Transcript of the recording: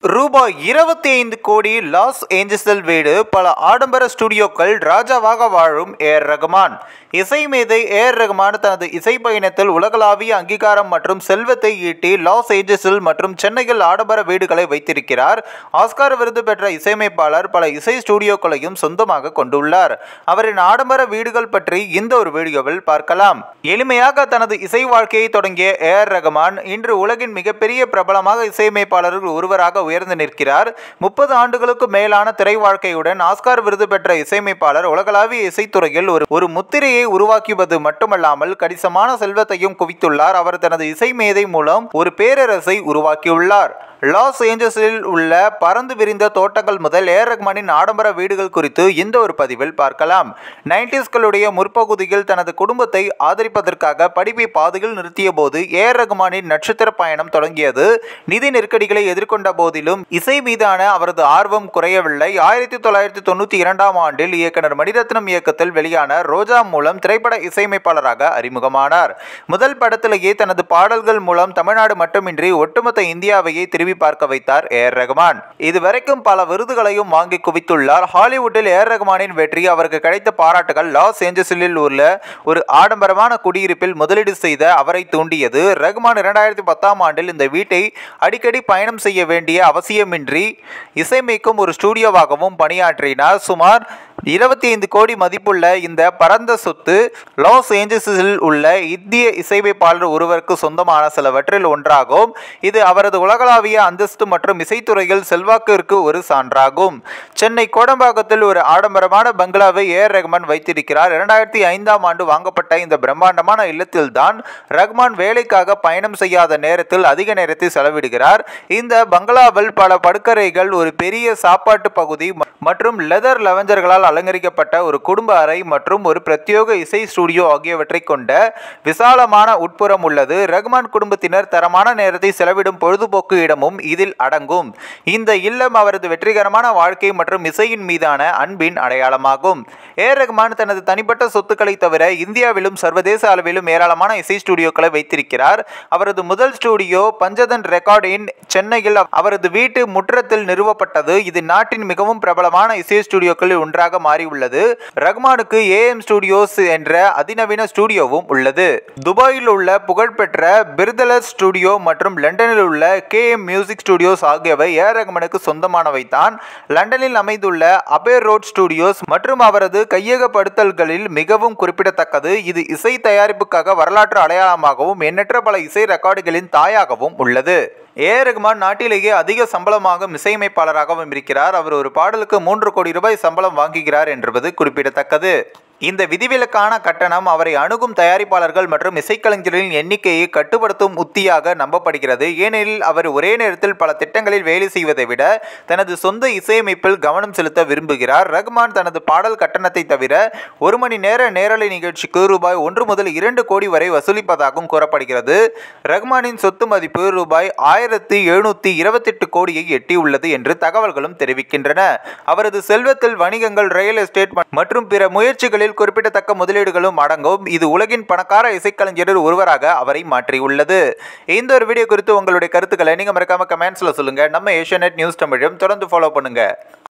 ரூபாய் இருபத்தி ஐந்து கோடி லாஸ் ஏஞ்சல்ஸில் வீடு பல ஆடம்பர ஸ்டுடியோக்கள் ராஜாவாக வாழும் ஏர் ரகுமான் இசை மேதை ஏர் ரகுமான் தனது இசை பயணத்தில் உலகளாவிய அங்கீகாரம் மற்றும் செல்வத்தை ஈட்டி லாஸ் ஏஞ்சல்ஸில் மற்றும் சென்னையில் ஆடம்பர வீடுகளை வைத்திருக்கிறார் ஆஸ்கார் விருது பெற்ற இசையமைப்பாளர் பல இசை ஸ்டுடியோக்களையும் சொந்தமாக கொண்டுள்ளார் அவரின் ஆடம்பர வீடுகள் பற்றி இந்த ஒரு வீடியோவில் பார்க்கலாம் எளிமையாக தனது இசை வாழ்க்கையை தொடங்கிய ஏஆர் ரகுமான் இன்று உலகின் மிகப்பெரிய பிரபலமாக இசையமைப்பாளர்கள் ஒருவராக உயர்ந்து நிற்கிறார் முப்பது ஆண்டுகளுக்கு மேலான திரை வாழ்க்கையுடன் ஆஸ்கார் விருது பெற்ற இசையமைப்பாளர் உலகளாவிய இசைத்துறையில் ஒரு ஒரு முத்திரையை உருவாக்கியது மட்டுமல்லாமல் கணிசமான செல்வத்தையும் குவித்துள்ளார் அவர் தனது இசை மேதை மூலம் ஒரு பேரரசை உருவாக்கியுள்ளார் லாஸ் ஏஞ்சல்ஸில் உள்ள பறந்து விரிந்த தோட்டங்கள் முதல் ஏர் ரஹ்மானின் ஆடம்பர வீடுகள் குறித்து இந்த ஒரு பதிவில் பார்க்கலாம் நைன்டிஸ்களுடைய முற்பகுதியில் தனது குடும்பத்தை ஆதரிப்பதற்காக படிப்பை பாதையில் நிறுத்திய போது ஏர் ரஹ்மானின் நட்சத்திர பயணம் தொடங்கியது நிதி நெருக்கடிகளை எதிர்கொண்ட போதிலும் இசை மீதான அவரது ஆர்வம் குறையவில்லை ஆயிரத்தி தொள்ளாயிரத்தி தொண்ணூற்றி இரண்டாம் ஆண்டில் இயக்குனர் மணிரத்னம் இயக்கத்தில் வெளியான ரோஜா மூலம் திரைப்பட இசையமைப்பாளராக அறிமுகமானார் முதல் படத்திலேயே தனது பாடல்கள் மூலம் தமிழ்நாடு மட்டுமின்றி ஒட்டுமொத்த இந்தியாவையே திரும்பி பார்க்க வைத்தார் ஏஆர் ரகுமான் இதுவரைக்கும் பல விருதுகளையும் வாங்கி குவித்துள்ளார் ஹாலிவுட்டில் ஏஆர் ரகுமானின் வெற்றி அவருக்கு கிடைத்த பாராட்டுகள் லாஸ் ஏஞ்சல்ஸில் உள்ள ஒரு ஆடம்பரமான குடியிருப்பில் முதலீடு செய்த அவரை தூண்டியது ரகுமான் இரண்டாயிரத்தி பத்தாம் ஆண்டில் இந்த வீட்டை அடிக்கடி பயணம் செய்ய வேண்டிய அவசியமின்றி இசையமைக்கும் ஒரு ஸ்டூடியோவாகவும் பணியாற்றினார் சுமார் இருபத்தி ஐந்து கோடி மதிப்புள்ள இந்த பரந்த சொத்து லாஸ் ஏஞ்சல்ஸில் உள்ள இந்திய இசையமைப்பாளர் ஒருவருக்கு சொந்தமான சிலவற்றில் ஒன்றாகும் இது அவரது உலகளாவிய அந்தஸ்து மற்றும் இசைத்துறையில் செல்வாக்கிற்கு ஒரு சான்றாகும் சென்னை கோடம்பாக்கத்தில் ஒரு ஆடம்பரமான பங்களாவை ஏஆர் ரஹ்மான் வைத்திருக்கிறார் இரண்டாயிரத்தி ஐந்தாம் ஆண்டு வாங்கப்பட்ட இந்த பிரம்மாண்டமான இல்லத்தில்தான் ரஹ்மான் வேலைக்காக பயணம் செய்யாத நேரத்தில் அதிக நேரத்தை செலவிடுகிறார் இந்த பங்களாவில் பல படுக்கறைகள் ஒரு பெரிய சாப்பாட்டு பகுதி மற்றும் லெதர் லெவஞ்சர்களால் அலங்கரிக்கப்பட்ட ஒரு குடும்ப அறை மற்றும் ஒரு பிரத்யேக இசை ஸ்டுடியோ ஆகியவற்றை கொண்ட விசாலமான உட்புறம் உள்ளது ரகுமான் குடும்பத்தினர் தரமான நேரத்தை செலவிடும் பொழுதுபோக்கு இடமும் இதில் அடங்கும் இந்த இல்லம் அவரது வெற்றிகரமான வாழ்க்கை மற்றும் இசையின் மீதான அன்பின் அடையாளமாகும் ஏ ரகுமான் தனது தனிப்பட்ட சொத்துக்களை தவிர இந்தியாவிலும் சர்வதேச அளவிலும் ஏராளமான இசை ஸ்டுடியோக்களை வைத்திருக்கிறார் அவரது முதல் ஸ்டுடியோ பஞ்சதன் ரெக்கார்ட் இன் சென்னையில் அவரது வீட்டு முற்றத்தில் நிறுவப்பட்டது இது நாட்டின் மிகவும் பிரபலமான இசை ஸ்டுடியோக்களில் ஒன்றாக மாறியுள்ளது ரஹ்மானுக்கு ஏஎம் ஸ்டுடியோஸ் என்ற அதிநவீன ஸ்டுடியோவும் உள்ளது துபாயில் உள்ள புகழ்பெற்ற பிர்தலஸ் ஸ்டுடியோ மற்றும் லண்டனில் உள்ள கே எம் மியூசிக் ஸ்டுடியோஸ் ஆகியவை ஏ ரஹ்மானுக்கு சொந்தமானவை தான் லண்டனில் அமைந்துள்ள அபேர் ரோட் ஸ்டுடியோஸ் மற்றும் அவரது கையகப்படுத்தல்களில் மிகவும் குறிப்பிடத்தக்கது இது இசை தயாரிப்புக்காக வரலாற்று அடையாளமாகவும் எண்ணற்ற பல இசை ரெக்கார்டுகளின் தாயாகவும் உள்ளது ஏ ரகுமான் நாட்டிலேயே அதிக சம்பளமாகும் இசையமைப்பாளராகவும் இருக்கிறார் அவர் ஒரு பாடலுக்கு மூன்று கோடி ரூபாய் சம்பளம் வாங்குகிறார் என்பது குறிப்பிடத்தக்கது இந்த விதிவிலக்கான கட்டணம் அவரை அணுகும் தயாரிப்பாளர்கள் மற்றும் இசைக்கலைஞர்களின் எண்ணிக்கையை கட்டுப்படுத்தும் உத்தியாக நம்பப்படுகிறது ஏனெனில் அவர் ஒரே நேரத்தில் பல திட்டங்களில் வேலை செய்வதை விட தனது சொந்த இசையமைப்பில் கவனம் செலுத்த விரும்புகிறார் ரகுமான் தனது பாடல் கட்டணத்தை தவிர ஒரு மணி நேர நேரலை நிகழ்ச்சிக்கு ரூபாய் ஒன்று முதல் இரண்டு கோடி வரை வசூலிப்பதாகவும் கூறப்படுகிறது ரகுமானின் சொத்து மதிப்பு ரூபாய் ஆயிரத்தி எழுநூத்தி இருபத்தெட்டு கோடியை எட்டியுள்ளது என்று தகவல்களும் தெரிவிக்கின்றன அவரது செல்வத்தில் வணிகங்கள் ரியல் எஸ்டேட் மற்றும் பிற முயற்சிகளில் தொழிலில் குறிப்பிடத்தக்க முதலீடுகளும் அடங்கும் இது உலகின் பணக்கார இசைக்கலைஞரில் ஒருவராக அவரை மாற்றியுள்ளது இந்த ஒரு வீடியோ குறித்து உங்களுடைய கருத்துக்களை நீங்க மறக்காம கமெண்ட்ஸ்ல சொல்லுங்க நம்ம ஏஷியா நியூஸ் தமிழும் தொடர்ந்து ஃபாலோ பண்ணுங்க